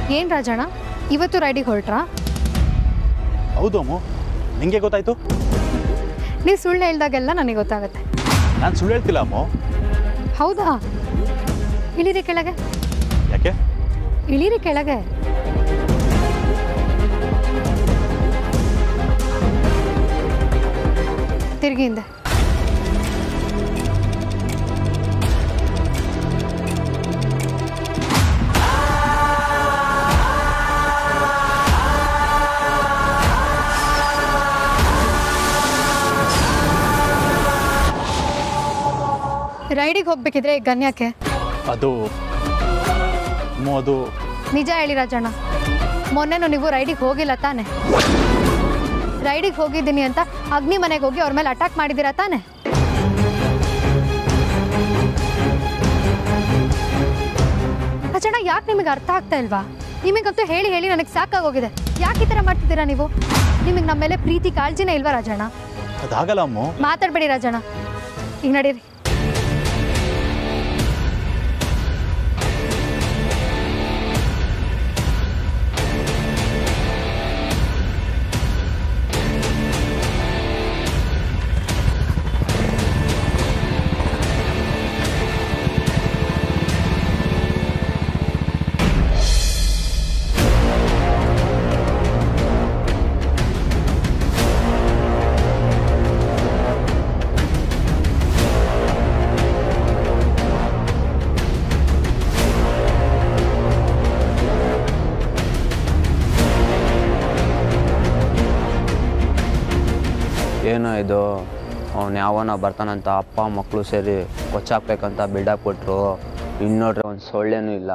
ಏನು ರಾಜಣ್ಣ ಇವತ್ತು ರೈಡಿಗೆ ಹೊರಟ್ರಾ ಹೌದು ಅಮ್ಮು ನಿಂಗೆ ಗೊತ್ತಾಯ್ತು ನೀವು ಸುಳ್ಳು ಹೇಳ್ದಾಗೆಲ್ಲ ನನಗೆ ಗೊತ್ತಾಗುತ್ತೆ ನಾನು ಸುಳ್ಳು ಹೇಳ್ತಿಲ್ಲ ಅಮ್ಮು ಹೌದಾ ಇಳಿರಿ ಕೆಳಗೆ ಯಾಕೆ ಇಳಿರಿ ಕೆಳಗೆ ತಿರುಗಿ ಹಿಂದೆ ರೈಡಿಗೆ ಹೋಗ್ಬೇಕಿದ್ರೆ ಈಗ ಗನ್ಯಾಕೆ ಅದು ಅಮ್ಮು ಅದು ನಿಜ ಹೇಳಿ ರಾಜಣ್ಣ ಮೊನ್ನೆನೂ ನೀವು ರೈಡಿಗೆ ಹೋಗಿಲ್ಲ ತಾನೆ ರೈಡಿಗೆ ಹೋಗಿದ್ದೀನಿ ಅಂತ ಅಗ್ನಿ ಮನೆಗೆ ಹೋಗಿ ಅವ್ರ ಮೇಲೆ ಅಟ್ಯಾಕ್ ಮಾಡಿದ್ದೀರಾ ತಾನೆ ರಾಜಣ್ಣ ಯಾಕೆ ನಿಮಗೆ ಅರ್ಥ ಆಗ್ತಾ ಇಲ್ವಾ ನಿಮಗಂತೂ ಹೇಳಿ ಹೇಳಿ ನನಗೆ ಸಾಕಾಗೋಗಿದೆ ಯಾಕೆ ಈ ಥರ ಮಾಡ್ತಿದ್ದೀರಾ ನೀವು ನಿಮಗೆ ನಮ್ಮ ಮೇಲೆ ಪ್ರೀತಿ ಕಾಳಜಿನೇ ಇಲ್ವಾ ರಾಜಣ್ಣ ಅದಾಗಲ್ಲ ಅಮ್ಮು ಮಾತಾಡಬೇಡಿ ರಾಜಣ್ಣ ಈಗ ನಡೀರಿ ಏನೋ ಇದು ಅವ್ನು ಯಾವನ ಬರ್ತಾನಂತ ಅಪ್ಪ ಮಕ್ಕಳು ಸೇರಿ ಕೊಚ್ಚಾಕ್ಬೇಕಂತ ಬಿಲ್ಡಪ್ ಕೊಟ್ಟರು ಇನ್ನೋಡ್ರೆ ಒಂದು ಸೊಳ್ಳೆನೂ ಇಲ್ಲ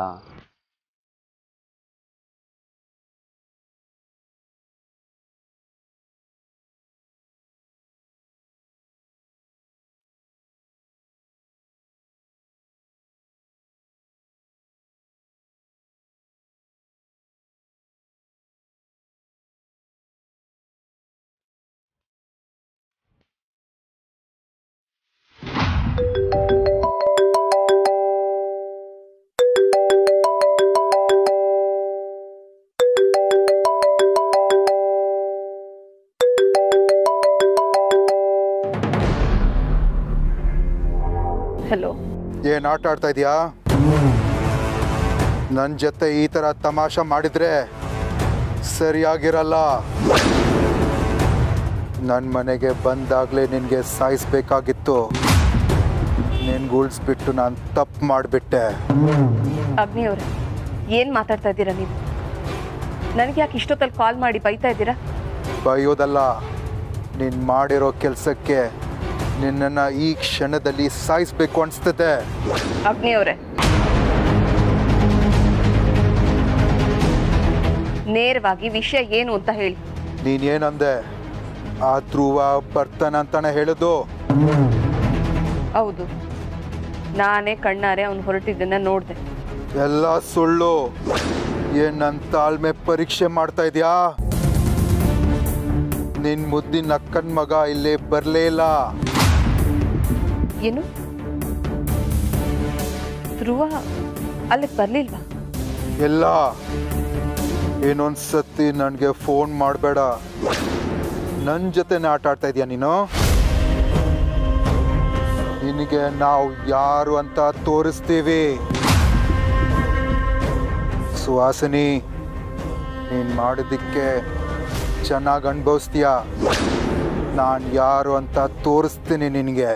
ಹಲೋ ಏನು ಆಟ ಆಡ್ತಾ ಇದೀಯಾ ನನ್ನ ಜೊತೆ ಈ ಥರ ತಮಾಷೆ ಮಾಡಿದ್ರೆ ಸರಿಯಾಗಿರಲ್ಲ ನನ್ನ ಮನೆಗೆ ಬಂದಾಗಲೇ ನಿನಗೆ ಸಾಯಿಸ್ಬೇಕಾಗಿತ್ತು ನಿನ್ಗೆ ಉಳಿಸ್ಬಿಟ್ಟು ನಾನು ತಪ್ಪು ಮಾಡಿಬಿಟ್ಟೆ ಅಗ್ನಿ ಅವರೇ ಏನು ಮಾತಾಡ್ತಾ ಇದ್ದೀರಾ ನೀವು ನನಗೆ ಯಾಕೆ ಇಷ್ಟೊತ್ತಲ್ಲಿ ಕಾಲ್ ಮಾಡಿ ಬೈತಾ ಇದ್ದೀರಾ ಬೈಯೋದಲ್ಲ ನೀನು ಮಾಡಿರೋ ಕೆಲಸಕ್ಕೆ ನಿನ್ನನ್ನು ಈ ಕ್ಷಣದಲ್ಲಿ ಸಾಯಿಸ್ಬೇಕು ಅನಿಸ್ತದೆ ಅಗ್ನಿ ಅವರೇ ನೇರವಾಗಿ ವಿಷಯ ಏನು ಅಂತ ಹೇಳಿ ನೀನೇನಂದೆ ಆ ಧ್ರುವ ಬರ್ತಾನಂತಾನೆ ಹೇಳೋದು ಹೌದು ನಾನೇ ಕಣ್ಣಾರೆ ಅವ್ನು ಹೊರಟಿದ್ದನ್ನ ನೋಡಿದೆ ಎಲ್ಲ ಸುಳ್ಳು ಏನ್ ನನ್ನ ತಾಳ್ಮೆ ಪರೀಕ್ಷೆ ಮಾಡ್ತಾ ಇದೀಯಾ ನಿನ್ ಮುದ್ದಿನ ಅಕ್ಕನ ಮಗ ಇಲ್ಲಿ ಬರ್ಲೇ ಇಲ್ಲ ಏನು ಧ್ರುವ ಅಲ್ಲಿಗೆ ಬರಲಿಲ್ವಾ ಎಲ್ಲ ಇನ್ನೊಂದ್ಸತಿ ನನಗೆ ಫೋನ್ ಮಾಡಬೇಡ ನನ್ನ ಜೊತೆನೆ ಆಟ ಆಡ್ತಾ ಇದೀಯ ನೀನು ನಿನಗೆ ನಾವು ಯಾರು ಅಂತ ತೋರಿಸ್ತೀವಿ ಸುಹಾಸಿನಿ ನೀನು ಮಾಡಿದ್ದಕ್ಕೆ ಚೆನ್ನಾಗಿ ಅನುಭವಿಸ್ತೀಯ ನಾನು ಯಾರು ಅಂತ ತೋರಿಸ್ತೀನಿ ನಿನಗೆ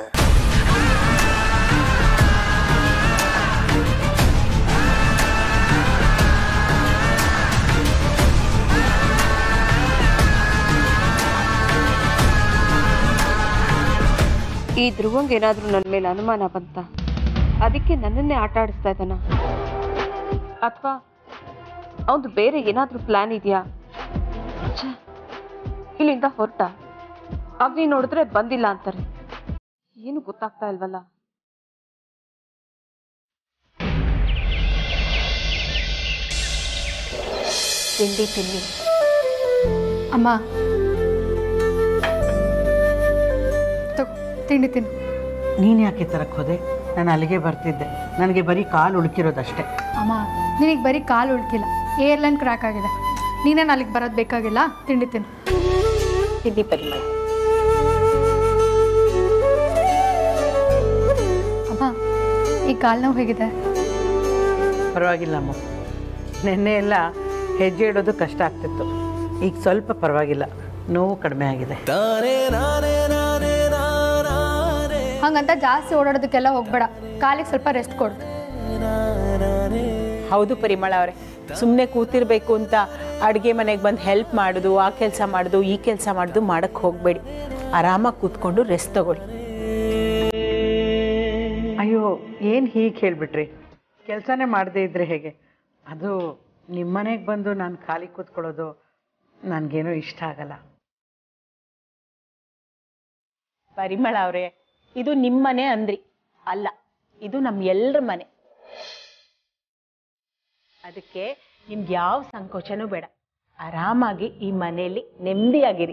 ಈ ಧ್ರುವಂಗೆ ಏನಾದರೂ ನನ್ನ ಮೇಲೆ ಅನುಮಾನ ಬಂತ ಅದಕ್ಕೆ ನನ್ನನ್ನೇ ಆಟ ಆಡಿಸ್ತಾ ಇದ್ದಾನ ಅಥವಾ ಅವನು ಬೇರೆ ಏನಾದರೂ ಪ್ಲಾನ್ ಇದೆಯಾ ಛೆ, ಇಲ್ಲಿಂದ ಹೊರಟ ಅಗ್ನಿ ನೋಡಿದ್ರೆ ಬಂದಿಲ್ಲ ಅಂತಾರೆ ಏನು ಗೊತ್ತಾಗ್ತಾ ಇಲ್ವಲ್ಲ ತಿಂಡಿ ತಿನ್ನಿ ಅಮ್ಮ ತಗೋ ತಿಂಡಿ ತಿನ್ನು ನೀನು ಯಾಕೆ ತರಕ್ಕೆ ಹೋದೆ ನಾನು ಅಲ್ಲಿಗೆ ಬರ್ತಿದ್ದೆ ನನಗೆ ಬರೀ ಕಾಲು ಉಳುಕಿರೋದಷ್ಟೇ ಅಮ್ಮ ನಿನಗೆ ಬರೀ ಕಾಲು ಉಳ್ಕಿಲ್ಲ ಏರ್ಲೈನ್ ಕ್ರ್ಯಾಕ್ ಆಗಿದೆ ನೀನೇನು ಅಲ್ಲಿಗೆ ಬರೋದು ಬೇಕಾಗಿಲ್ಲ ತಿಂಡಿ ತಿನ್ನು ತಿಂಡಿ ಪರಿಮಳ ಅಮ್ಮ ಈ ಕಾಲು ನೋವು ಹೇಗಿದೆ ಪರವಾಗಿಲ್ಲ ಅಮ್ಮ ನಿನ್ನೆ ಎಲ್ಲ ಹೆಜ್ಜೆ ಇಡೋದು ಕಷ್ಟ ಆಗ್ತಿತ್ತು ಈಗ ಸ್ವಲ್ಪ ಪರವಾಗಿಲ್ಲ ನೋವು ಕಡಿಮೆ ಆಗಿದೆ ಹಂಗಂತ ಜಾಸ್ತಿ ಓಡಾಡೋದಕ್ಕೆಲ್ಲ ಹೋಗ್ಬೇಡ ಕಾಲಿಗೆ ಸ್ವಲ್ಪ ರೆಸ್ಟ್ ಕೊಡು ಹೌದು ಪರಿಮಳ ಅವರೇ ಸುಮ್ಮನೆ ಕೂತಿರ್ಬೇಕು ಅಂತ ಅಡುಗೆ ಮನೆಗೆ ಬಂದು ಹೆಲ್ಪ್ ಮಾಡೋದು ಆ ಕೆಲಸ ಮಾಡೋದು ಈ ಕೆಲಸ ಮಾಡೋದು ಮಾಡಕ್ಕೆ ಹೋಗಬೇಡಿ ಆರಾಮಾಗಿ ಕೂತ್ಕೊಂಡು ರೆಸ್ಟ್ ತಗೊಳ್ಳಿ ಅಯ್ಯೋ ಏನು ಹೀಗೆ ಹೇಳಿಬಿಟ್ರಿ ಕೆಲಸನೇ ಮಾಡದೇ ಇದ್ರೆ ಹೇಗೆ ಅದು ನಿಮ್ಮ ಮನೆಗೆ ಬಂದು ನಾನು ಖಾಲಿ ಕೂತ್ಕೊಳ್ಳೋದು ನನಗೇನೂ ಇಷ್ಟ ಆಗಲ್ಲ ಪರಿಮಳ ಅವರೇ ಇದು ನಿಮ್ಮ ಮನೆ ಅಂದ್ರಿ ಅಲ್ಲ ಇದು ನಮ್ಮ ಎಲ್ಲರ ಮನೆ ಅದಕ್ಕೆ ನಿಮ್ಗೆ ಯಾವ ಸಂಕೋಚನೂ ಬೇಡ ಆರಾಮಾಗಿ ಈ ಮನೆಯಲ್ಲಿ ನೆಮ್ಮದಿಯಾಗಿರಿ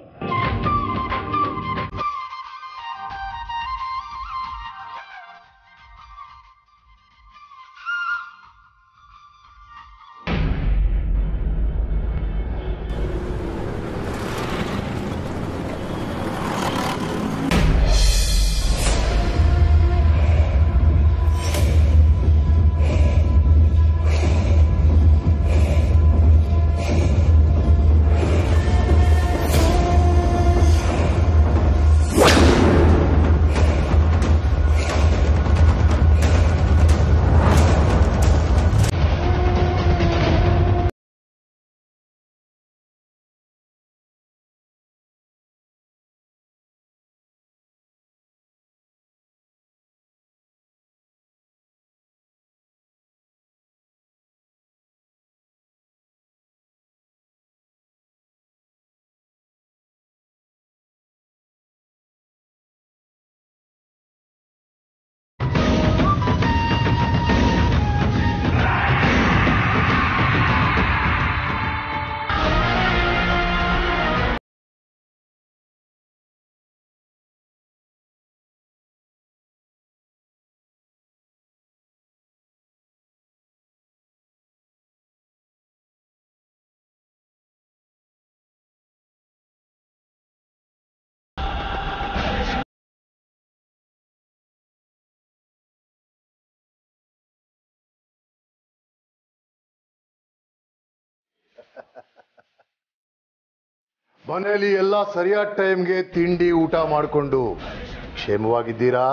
ಮನೆಯಲ್ಲಿ ಎಲ್ಲ ಸರಿಯಾದ ಟೈಮ್ಗೆ ತಿಂಡಿ ಊಟ ಮಾಡಿಕೊಂಡು ಕ್ಷೇಮವಾಗಿದ್ದೀರಾ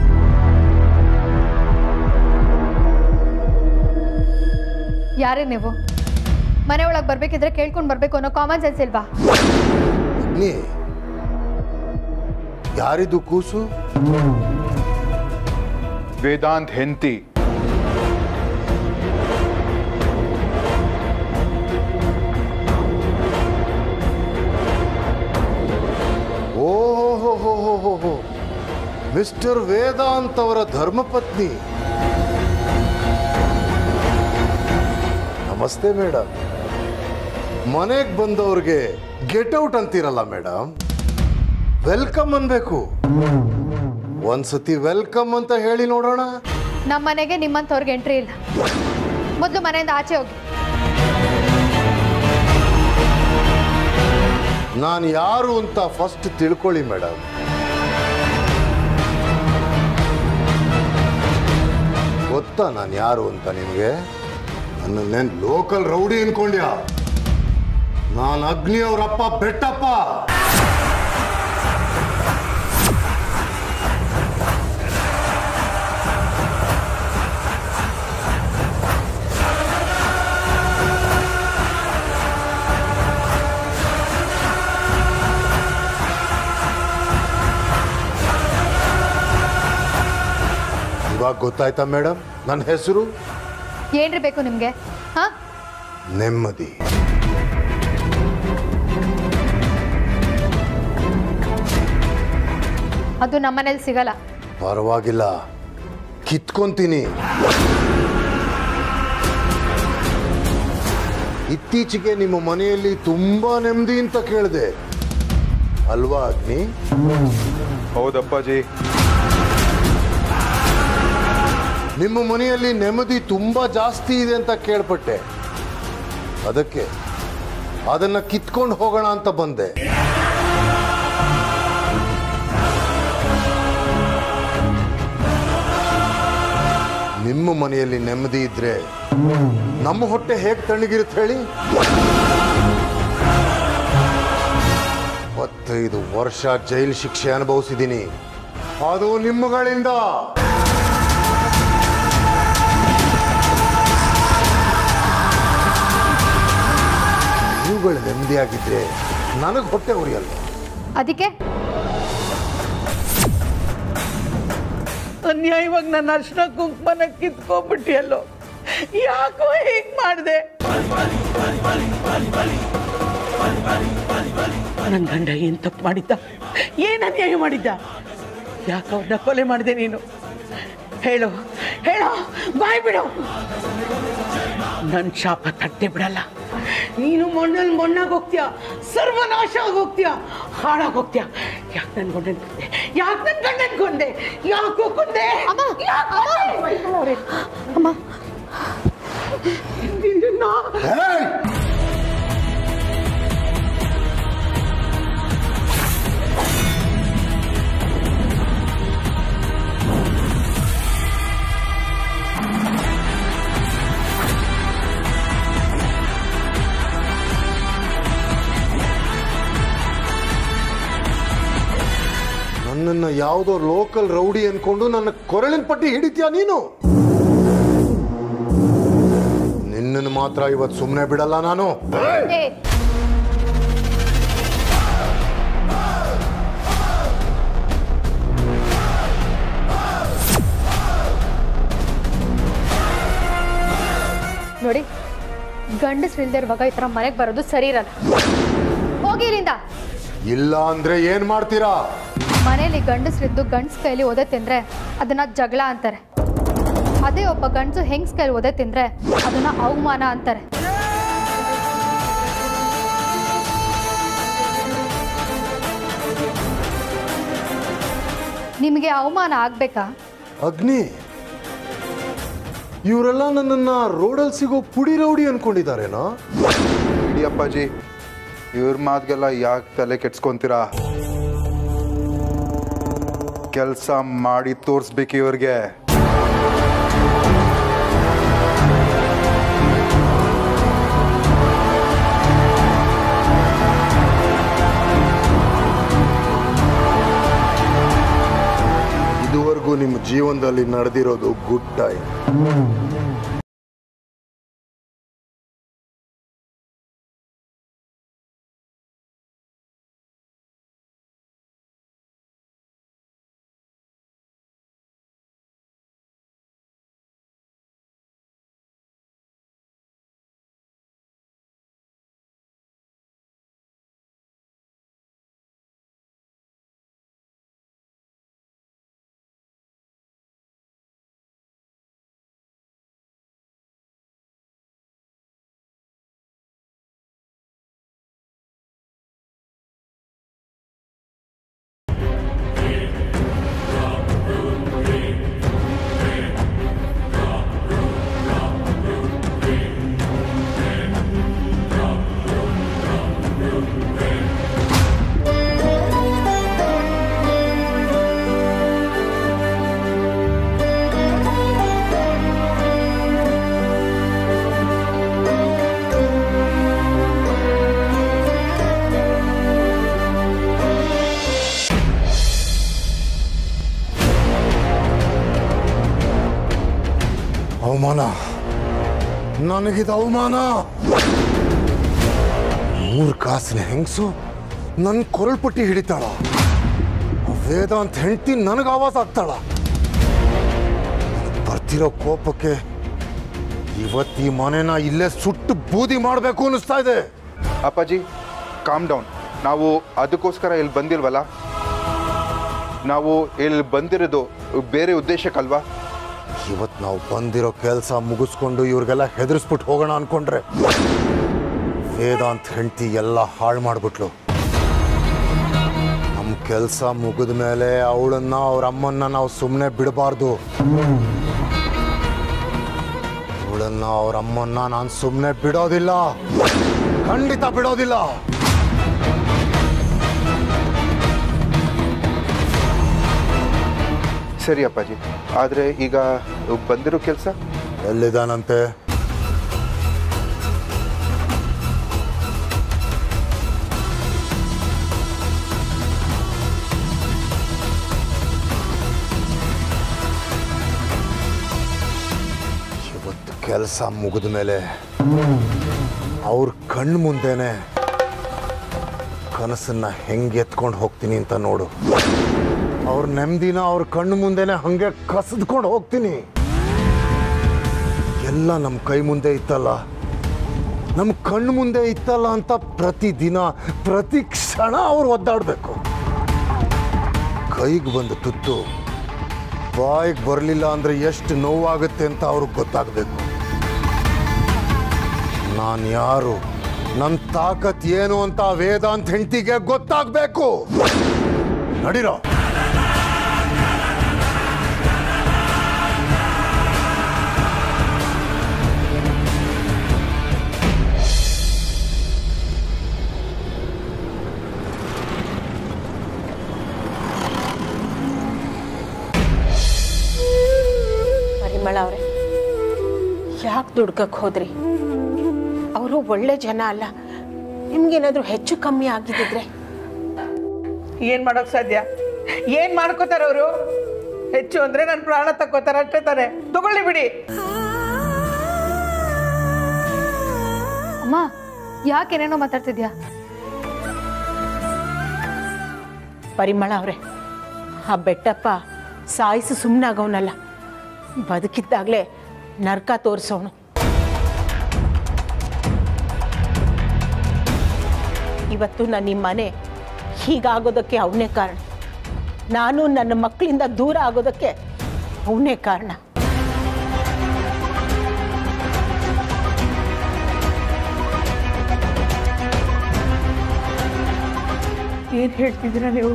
ಯಾರೇ ನೀವು ಮನೆ ಒಳಗೆ ಬರ್ಬೇಕಿದ್ರೆ ಕೇಳ್ಕೊಂಡು ಬರ್ಬೇಕು ಅನ್ನೋ ಕಾಮನ್ ಸೆನ್ಸ್ ಇಲ್ವಾ ಅಗ್ನಿ ಯಾರಿದು ಕೂಸು ವೇದಾಂತ್ ಹೆಂಡತಿ ಓಹೋ ಹೋ ಹೋ ಹೋ ಹೋ ಮಿಸ್ಟರ್ ವೇದಾಂತ್ ಅವರ ಧರ್ಮಪತ್ನಿ ನಮಸ್ತೆ ಮೇಡಮ್ ಮನೆಗೆ ಬಂದವ್ರಿಗೆ ಗೆಟ್ ಔಟ್ ಅಂತೀರಲ್ಲ ಮೇಡಮ್ ವೆಲ್ಕಮ್ ಅನ್ಬೇಕು ಒಂದ್ಸತಿ ವೆಲ್ಕಮ್ ಅಂತ ಹೇಳಿ ನೋಡೋಣ ನಮ್ಮ ಮನೆಗೆ ನಿಮ್ಮಂಥವ್ರಿಗೆ ಎಂಟ್ರಿ ಇಲ್ಲ ಮೊದಲು ಮನೆಯಿಂದ ಆಚೆ ಹೋಗಿ ನಾನು ಯಾರು ಅಂತ ಫಸ್ಟ್ ತಿಳ್ಕೊಳ್ಳಿ ಮೇಡಮ್ ಗೊತ್ತಾ ನಾನು ಯಾರು ಅಂತ ನಿಮಗೆ ನನ್ನನ್ನೇನು ಲೋಕಲ್ ರೌಡಿ ಅನ್ಕೊಂಡ್ಯಾ ನಾನು ಅಗ್ನಿ ಅವರಪ್ಪ ಬೆಟ್ಟಪ್ಪ ಇವಾಗ ಗೊತ್ತಾಯ್ತಾ ಮೇಡಮ್ ನನ್ನ ಹೆಸರು ಏನ್ರಿ ಬೇಕು ನಿಮಗೆ ಹಾಂ ನೆಮ್ಮದಿ ಅದು ನಮ್ಮ ಮನೇಲಿ ಸಿಗಲ್ಲ ಪರವಾಗಿಲ್ಲ ಕಿತ್ಕೊಂತೀನಿ ಇತ್ತೀಚೆಗೆ ನಿಮ್ಮ ಮನೆಯಲ್ಲಿ ತುಂಬಾ ನೆಮ್ಮದಿ ಅಂತ ಕೇಳಿದೆ ಅಲ್ವಾ ಅಗ್ನಿ ಹೌದಪ್ಪಾಜಿ ನಿಮ್ಮ ಮನೆಯಲ್ಲಿ ನೆಮ್ಮದಿ ತುಂಬಾ ಜಾಸ್ತಿ ಇದೆ ಅಂತ ಕೇಳ್ಪಟ್ಟೆ ಅದಕ್ಕೆ ಅದನ್ನ ಕಿತ್ಕೊಂಡು ಹೋಗೋಣ ಅಂತ ಬಂದೆ ನಿಮ್ಮ ಮನೆಯಲ್ಲಿ ನೆಮ್ಮದಿ ಇದ್ರೆ ನಮ್ಮ ಹೊಟ್ಟೆ ಹೇಗೆ ತಣ್ಣಗಿರುತ್ತೆ ಹೇಳಿ ಇಪ್ಪತ್ತೈದು ವರ್ಷ ಜೈಲು ಶಿಕ್ಷೆ ಅನುಭವಿಸಿದ್ದೀನಿ ಅದು ನಿಮ್ಮಗಳಿಂದ ನೀವುಗಳು ನೆಮ್ಮದಿಯಾಗಿದ್ರೆ ನನಗೆ ಹೊಟ್ಟೆ ಉರಿಯಲ್ಲ ಅದಕ್ಕೆ ಅನ್ಯಾಯವಾಗಿ ನನ್ನ ಅರ್ಶನ ಕುಂಕುಮನ ಕಿತ್ಕೊಂಡ್ಬಿಟ್ಟಿಯಲ್ಲೋ ಯಾಕೋ ಹೀಗೆ ಮಾಡಿದೆ ನನ್ನ ಗಂಡ ಏನು ತಪ್ಪು ಮಾಡಿದ್ದ ಏನು ಅನ್ಯಾಯ ಮಾಡಿದ್ದ ಯಾಕೆ ಅವ್ರನ್ನ ಕೊಲೆ ಮಾಡಿದೆ ನೀನು ಹೇಳು ಹೇಳು ಬಾಯ್ ಬಿಡು ನನ್ನ ಶಾಪ ತಟ್ಟೆ ಬಿಡಲ್ಲ ನೀನು ಮಣ್ಣಲ್ಲಿ ಮಣ್ಣಾಗಿ ಹೋಗ್ತೀಯ ಸರ್ವನಾಶ ಆಗಿ ಹೋಗ್ತೀಯ ಹಾಳಾಗಿ ಹೋಗ್ತೀಯ ಯಾಕೆ ನನ್ನ ಗಂಡನ್ ಕೊಂದೆ ಯಾಕೆ ನನ್ನ ಗಂಡನ್ ಕೊಂದೆ ಯಾಕೋ ಕೊಂದೆ ಅಮ್ಮ ನಿನ್ನ ಹೇಯ್! ನನ್ನನ್ನ ಯಾವುದೋ ಲೋಕಲ್ ರೌಡಿ ಅನ್ಕೊಂಡು ನನ್ನ ಕೊರಳಿನ ಪಟ್ಟಿ ಹಿಡಿತೀಯ ನೀನು ನಿನ್ನನ್ನು ಮಾತ್ರ ಇವತ್ತು ಸುಮ್ಮನೆ ಬಿಡಲ್ಲ ನಾನು ಏ ನೋಡಿ ಗಂಡಸ್ರು ಇಲ್ದೇ ಇರುವಾಗ ಈ ಥರ ಮನೆಗೆ ಬರೋದು ಸರಿ ಇರಲ್ಲ ಹೋಗಿ ಇಲ್ಲಿಂದ ಇಲ್ಲ ಅಂದ್ರೆ ಏನ್ ಮಾಡ್ತೀರಾ ಮನೇಲಿ ಗಂಡಸ್ರಿದ್ದು ಗಂಡಸ್ ಕೈಲಿ ಒದೆ ತಿಂದ್ರೆ ಅದನ್ನ ಜಗಳ ಅಂತಾರೆ ಅದೇ ಒಬ್ಬ ಗಂಡಸು ಹೆಂಗ್ಸ್ ಕೈಲಿ ಒದೆ ತಿಂದ್ರೆ ಅದನ್ನ ಅವಮಾನ ಅಂತಾರೆ ನಿಮಗೆ ಅವಮಾನ ಆಗ್ಬೇಕಾ ಅಗ್ನಿ ಇವರೆಲ್ಲ ನನ್ನನ್ನ ರೋಡಲ್ಲಿ ಸಿಗೋ ಪುಡಿ ರೌಡಿ ಅನ್ಕೊಂಡಿದ್ದಾರೇನೋ ಇಡಿ ಅಪ್ಪಾಜಿ ಇವ್ರ ಮಾತಿಗೆಲ್ಲ ಯಾಕೆ ತಲೆ ಕೆಡ್ಸ್ಕೊಂತೀರಾ ಕೆಲಸ ಮಾಡಿ ತೋರಿಸ್ಬೇಕು ಇವ್ರಿಗೆ ಇದುವರೆಗೂ ನಿಮ್ಮ ಜೀವನದಲ್ಲಿ ನಡೆದಿರೋದು ಗುಡ್ ಟೈಮ್ ಅವಮಾನ ನನಗಿದ ಅವಮಾನ ಮೂರು ಕಾಸಿನ ಹೆಂಗಸು ನನ್ನ ಕೊರಳ್ಪಟ್ಟಿ ಹಿಡಿತಾಳ ವೇದಾಂತ್ ಹೆಂಡತಿ ನನಗೆ ಆವಾಸ ಆಗ್ತಾಳ ಬರ್ತಿರೋ ಕೋಪಕ್ಕೆ ಇವತ್ತು ಈ ಮನೆನ ಇಲ್ಲೇ ಸುಟ್ಟು ಬೂದಿ ಮಾಡಬೇಕು ಅನ್ನಿಸ್ತಾ ಇದೆ ಅಪ್ಪಾಜಿ ಕಾಮ್ ಡೌನ್ ನಾವು ಅದಕ್ಕೋಸ್ಕರ ಇಲ್ಲಿ ಬಂದಿಲ್ವಲ್ಲ ನಾವು ಇಲ್ಲಿ ಬಂದಿರೋದು ಬೇರೆ ಉದ್ದೇಶಕ್ಕಲ್ವಾ ಇವತ್ತು ನಾವು ಬಂದಿರೋ ಕೆಲಸ ಮುಗಿಸ್ಕೊಂಡು ಇವ್ರಿಗೆಲ್ಲ ಹೆದರ್ಸ್ಬಿಟ್ಟು ಹೋಗೋಣ ಅನ್ಕೊಂಡ್ರೆ ವೇದಾಂತ್ ಹೆಂಡತಿ ಎಲ್ಲ ಹಾಳು ಮಾಡ್ಬಿಟ್ಲು ನಮ್ಮ ಕೆಲಸ ಮುಗಿದ ಮೇಲೆ ಅವಳನ್ನ ಅವ್ರ ಅಮ್ಮನ್ನ ನಾವು ಸುಮ್ಮನೆ ಬಿಡಬಾರ್ದು ಅವಳನ್ನ ಅವ್ರ ಅಮ್ಮನ್ನ ನಾನು ಸುಮ್ಮನೆ ಬಿಡೋದಿಲ್ಲ ಖಂಡಿತ ಬಿಡೋದಿಲ್ಲ ಸರಿ ಅಪ್ಪಾಜಿ ಆದರೆ ಈಗ ಬಂದಿರೋ ಕೆಲಸ ಎಲ್ಲಿದಾನಂತೆ ಇವತ್ತು ಕೆಲಸ ಮುಗಿದ ಮೇಲೆ ಅವ್ರ ಕಣ್ಣು ಮುಂದೆನೆ ಕನಸನ್ನ ಹೆಂಗೆ ಎತ್ಕೊಂಡು ಹೋಗ್ತೀನಿ ಅಂತ ನೋಡು ಅವ್ರ ನೆಮ್ಮದಿನ ಅವ್ರ ಕಣ್ಣು ಮುಂದೆನೆ ಹಂಗೆ ಕಸಿದ್ಕೊಂಡು ಹೋಗ್ತೀನಿ ಎಲ್ಲ ನಮ್ಮ ಕೈ ಮುಂದೆ ಇತ್ತಲ್ಲ ನಮ್ಮ ಕಣ್ಣು ಮುಂದೆ ಇತ್ತಲ್ಲ ಅಂತ ಪ್ರತಿದಿನ ಪ್ರತಿ ಕ್ಷಣ ಅವ್ರು ಒದ್ದಾಡಬೇಕು ಕೈಗೆ ಬಂದ ತುತ್ತು ಬಾಯಿಗೆ ಬರಲಿಲ್ಲ ಅಂದ್ರೆ ಎಷ್ಟು ನೋವಾಗುತ್ತೆ ಅಂತ ಅವ್ರಿಗೆ ಗೊತ್ತಾಗಬೇಕು ನಾನು ಯಾರು ನನ್ನ ತಾಕತ್ ಏನು ಅಂತ ವೇದಾಂತ್ ಹೆಂಡತಿಗೆ ಗೊತ್ತಾಗಬೇಕು ನಡಿರೋ ಪರಿಮಳ ಅವರೇ ಯಾಕೆ ದುಡ್ಕಕ್ಕೆ ಹೋದ್ರಿ ಅವರು ಒಳ್ಳೆ ಜನ ಅಲ್ಲ ನಿಮ್ಗೇನಾದರೂ ಹೆಚ್ಚು ಕಮ್ಮಿ ಆಗಿದ್ದಿದ್ರೆ ಏನ್ ಮಾಡೋಕ್ ಸಾಧ್ಯ ಏನ್ ಮಾಡ್ಕೋತಾರ ಅವರು ಹೆಚ್ಚು ಅಂದ್ರೆ ನನ್ನ ಪ್ರಾಣ ತಕ್ಕೋತಾರ ಅಷ್ಟೇ ತಾನೆ ತಗೊಳ್ಳಿ ಬಿಡಿ ಅಮ್ಮ ಯಾಕೇನೇನೋ ಮಾತಾಡ್ತಿದ್ಯಾ ಪರಿಮಳ ಅವರೇ ಆ ಬೆಟ್ಟಪ್ಪ ಸಾಯಿಸಿ ಸುಮ್ಮನಾಗವನಲ್ಲ ಬದುಕಿದ್ದಾಗಲೇ ನರ್ಕ ತೋರಿಸೋನು ಇವತ್ತು ನನ್ನ ನಿಮ್ಮ ಮನೆ ಹೀಗಾಗೋದಕ್ಕೆ ಅವನೇ ಕಾರಣ ನಾನು ನನ್ನ ಮಕ್ಕಳಿಂದ ದೂರ ಆಗೋದಕ್ಕೆ ಅವನೇ ಕಾರಣ ಏನ್ ಹೇಳ್ತಿದ್ದೀರಾ ನೀವು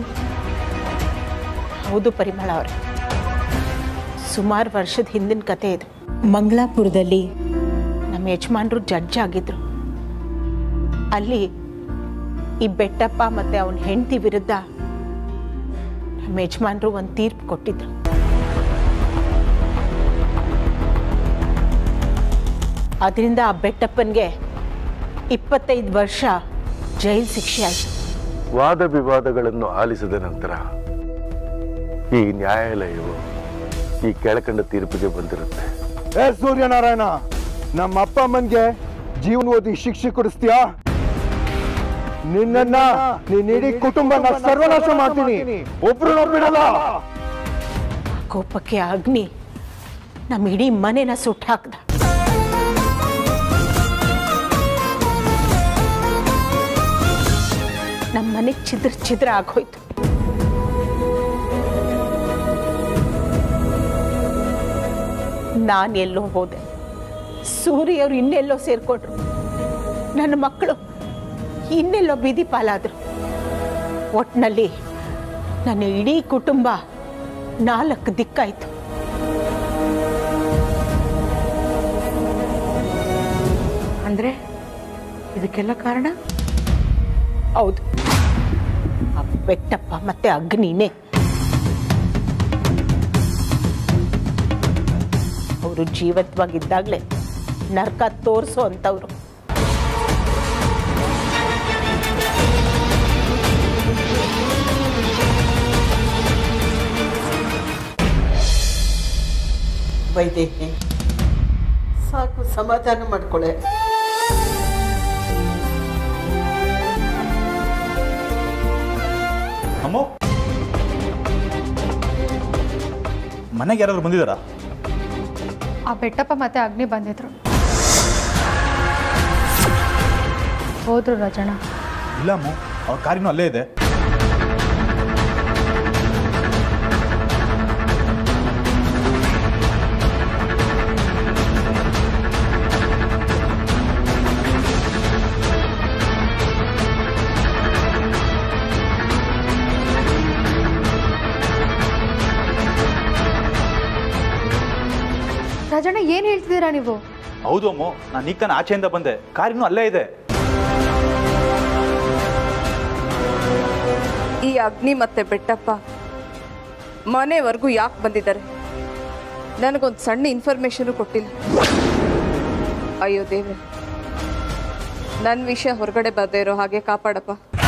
ಹೌದು ಪರಿಮಳ ಅವರೇ ಸುಮಾರು ವರ್ಷದ ಹಿಂದಿನ ಕತೆ ಇದು ಮಂಗಳಾಪುರದಲ್ಲಿ ನಮ್ಮ ಯಜಮಾನರು ಜಡ್ಜ್ ಆಗಿದ್ರು ಅಲ್ಲಿ ಈ ಬೆಟ್ಟಪ್ಪ ಮತ್ತೆ ಅವನ ಹೆಂಡತಿ ವಿರುದ್ಧ ನಮ್ಮ ಯಜಮಾನರು ಒಂದು ತೀರ್ಪು ಕೊಟ್ಟಿದ್ರು ಅದರಿಂದ ಆ ಬೆಟ್ಟಪ್ಪನಿಗೆ ಇಪ್ಪತ್ತೈದು ವರ್ಷ ಜೈಲು ಶಿಕ್ಷೆ ಆಯಿತು ವಾದ ವಿವಾದಗಳನ್ನು ಆಲಿಸಿದ ನಂತರ ಈ ನ್ಯಾಯಾಲಯವು ಈ ಕೆಳಕಂಡ ತೀರ್ಪಿಗೆ ಬಂದಿರುತ್ತೆ ಏ ಸೂರ್ಯನಾರಾಯಣ ನಮ್ಮ ಅಪ್ಪ ಅಮ್ಮನ್ಗೆ ಜೀವನ ಓದಿ ಶಿಕ್ಷೆ ಕೊಡಿಸ್ತೀಯಾ ನಿನ್ನನ್ನ ನೀನ್ ಇಡೀ ಕುಟುಂಬನ ಸರ್ವನಾಶ ಮಾಡ್ತೀನಿ ಒಬ್ರು ಬಿಡಲ್ಲ ಕೋಪಕ್ಕೆ ಅಗ್ನಿ ನಮ್ಮ ಇಡೀ ಮನೆನ ಸುಟ್ಟು ಹಾಕ್ದ ನಮ್ಮ ಮನೆ ಚಿದ್ರ ಚಿದ್ರ ಆಗೋಯ್ತು ನಾನು ಎಲ್ಲೋ ಹೋದೆ ಸೂರ್ಯ ಅವ್ರು ಇನ್ನೆಲ್ಲೋ ಸೇರ್ಕೊಂಡ್ರು ನನ್ನ ಮಕ್ಕಳು ಇನ್ನೆಲ್ಲೋ ಬೀದಿ ಪಾಲಾದ್ರು ಒಟ್ನಲ್ಲಿ ನನ್ನ ಇಡೀ ಕುಟುಂಬ ನಾಲ್ಕು ದಿಕ್ಕಾಯ್ತು ಅಂದ್ರೆ ಇದಕ್ಕೆಲ್ಲ ಕಾರಣ ಹೌದು ಆ ಬೆಟ್ಟಪ್ಪ ಮತ್ತೆ ಅಗ್ನಿನೇ ಅವರು ಜೀವತ್ವಾಗಿದ್ದಾಗಲೇ ನರ್ಕ ತೋರಿಸೋ ಅಂತವ್ರು ವೈದೇಹಿ ಸಾಕು ಸಮಾಧಾನ ಮಾಡ್ಕೊಳೆ ಅಮ್ಮ ಮನೆಗೆ ಯಾರಾದ್ರು ಬಂದಿದ್ದಾರಾ ಆ ಬೆಟ್ಟಪ್ಪ ಮತ್ತೆ ಅಗ್ನಿ ಬಂದಿದ್ರು ಹೋದ್ರು ರಜಣ ಇಲ್ಲ ಅಮ್ಮ ಅವ್ರ ಕಾರಿನೂ ಅಲ್ಲೇ ಇದೆ ರಾಜಣ್ಣ ಏನು ಹೇಳ್ತಿದ್ದೀರಾ ನೀವು ಹೌದು ಅಮ್ಮು ನಾನು ಈಗ ತಾನು ಆಚೆಯಿಂದ ಬಂದೆ ಕಾರ್ ಇನ್ನೂ ಅಲ್ಲೇ ಇದೆ ಈ ಅಗ್ನಿ ಮತ್ತೆ ಬೆಟ್ಟಪ್ಪ ಮನೆವರೆಗೂ ಯಾಕೆ ಬಂದಿದ್ದಾರೆ ನನಗೊಂದು ಸಣ್ಣ ಇನ್ಫಾರ್ಮೇಶನು ಕೊಟ್ಟಿಲ್ಲ ಅಯ್ಯೋ ದೇವ್ರೆ ನನ್ನ ವಿಷಯ ಹೊರಗಡೆ ಬರದೇ ಇರೋ ಹಾಗೆ ಕಾಪಾಡಪ್ಪ